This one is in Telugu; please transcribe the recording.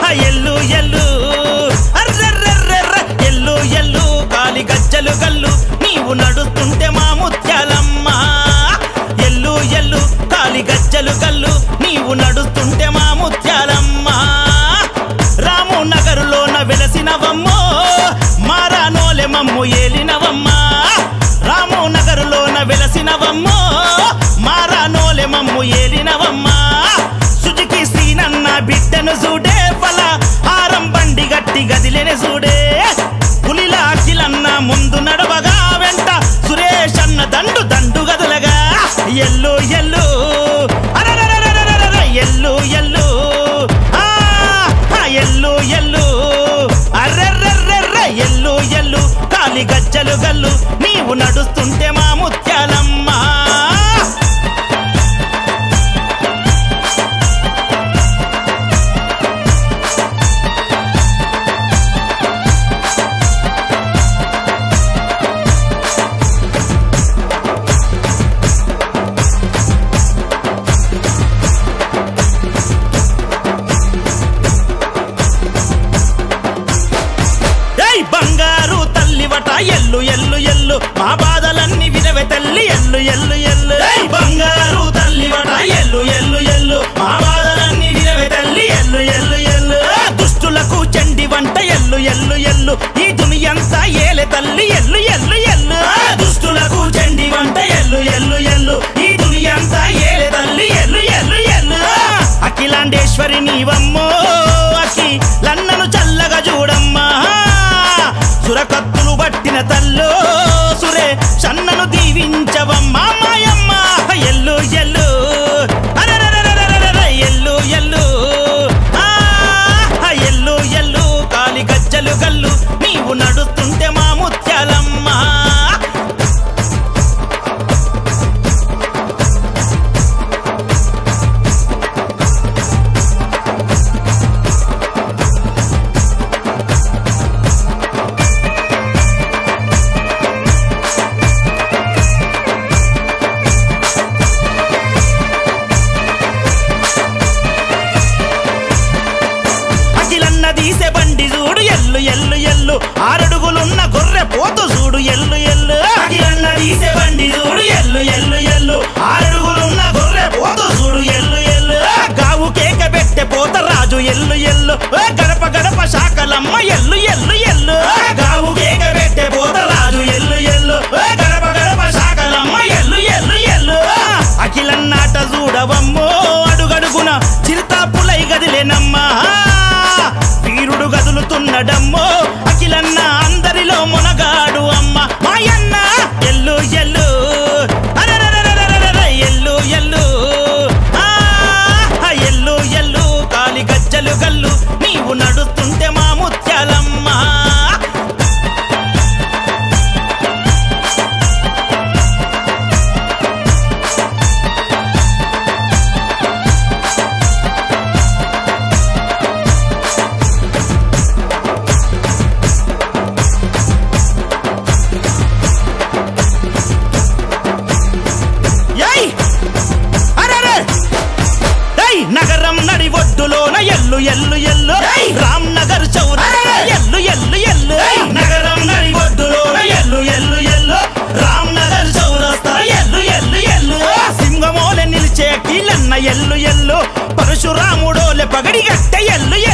ఎల్లు ఎల్లు అర్రర్రర్రర్ర ఎల్లు ఎల్లు కాలి గజ్జలు గల్లు నీవు నడుస్తుంటే మా ముత్యాలమ్మ ఎల్లు ఎల్లు కాలి గజ్జలు గల్లు నీవు నడుస్తుంటే మా ముత్యాలమ్మ రాము నగరులోన వెలసినవమ్మో మారానోలె మమ్ము ఏలినవమ్మా రాము నగరులోన వెలసినవమ్మో మారానోలె మమ్ము ఏలినవమ్మా సుజుకి శ్రీనన్న బిడ్డను చూడే ఫల హారం బండి గట్టి గదిలేని చూడే పులిలా అఖిలన్న ముందు నడవగా వెంట సురేష్ అన్న దండు దండు గదులగా ఎల్లు ఎల్లు అరరరరరరర ఎల్లు ఎల్లు ఆ, ఆ, ఎల్లు ఎల్లు అర్రెర్రెర్రెర్ర ఎల్లు ఎల్లు కాలి గజ్జలు గల్లు నీవు నడుస్తుంటే మా ముత్యాలమ్మ ఏయ్ బంగారు తల్లివట ఎల్లు ఎల్లు ఎల్లు మా బాధలన్నీ వినవే తల్లి ఎల్లు ఎల్లు ఎల్లు ఏయ్ బంగారు తల్లివట ఎల్లు ఎల్లు ఎల్లు మా బాధలన్నీ వినవే తల్లి ఎల్లు ఎల్లు ఎల్లు దుష్టులకు చండి వంట ఎల్లు ఎల్లు ఎల్లు ఈ దునియంతా ఏలే తల్లి ఎల్లు ఎల్లు ఎల్లు దుష్టులకు చండి వంట ఎల్లు ఎల్లు ఎల్లు ఈ దునియంతా ఏలే తల్లి ఎల్లు ఎల్లు ఎల్లు అఖిలాండేశ్వరి నీవమ్మో అఖి లన్నను చల్లగా చూడమ్మా సురకత్తులు పట్టిన తల్లో సురే సన్నను దీవించవమ్మా మాయమ్మ ఎల్లు ఎల్లు అరెరెరెరెరెరెరె, ఎల్లు ఎల్లు ఆ, ఎల్లు ఎల్లు కాలి గజ్జలు గల్లు నీవు నడుస్తుంటే మా ముత్యాలమ్మ అఖిలన్న తీసే బండి చూడు ఎల్లు ఎల్లు ఎల్లు ఆరడుగులున్న గొర్రె పోతు చూడు ఎల్లు ఎల్లు అఖిలన్న తీసే బండి చూడు ఎల్లు ఎల్లు ఎల్లు ఆరడుగులున్న గొర్రె పోతు చూడు ఎల్లు ఎల్లు గావు కేక పెట్టె పోత రాజు ఎల్లు ఎల్లు ఏ గడప గడప శాఖలమ్మ ఎల్లు ఎల్లు ఎల్లు గావు కేక పెట్టె పోత రాజు ఎల్లు ఎల్లు ఏ గడప గడప శాఖలమ్మ ఎల్లు ఎల్లు ఎల్లు అఖిలన్నాట చూడవమ్మో అడుగడుగున చిరుతా పులై గదిలేనమ్మా వీరుడు గదులుతున్నడమ్మో అఖిలన్న అందరిలో మునగాడు అమ్మ మాయన్న ఎల్లు ఎల్లు అరెరెరెరెరెరెరె, ఎల్లు ఎల్లు ఆ, ఎల్లు ఎల్లు కాలి గజ్జలు గల్లు నీవు నడుస్తుంటే మా ముత్యాలమ్మ ఏయ్ అరెరే ఏయ్ నగరం నడి ఒడ్డులోన ఎల్లు ఎల్లు ఎల్లు రామ్ నగర్ చౌర ఎల్లు ఎల్లు ఎల్లు నగరం నడి ఒడ్డులోన ఎల్లు ఎల్లు ఎల్లు రామ్ నగర్ చౌరస్తా ఎల్లు ఎల్లు ఎల్లు సింగమోలె నిలిచే కీలన్న ఎల్లు ఎల్లు పరశురాముడోలె పగడి గట్టె ఎల్లు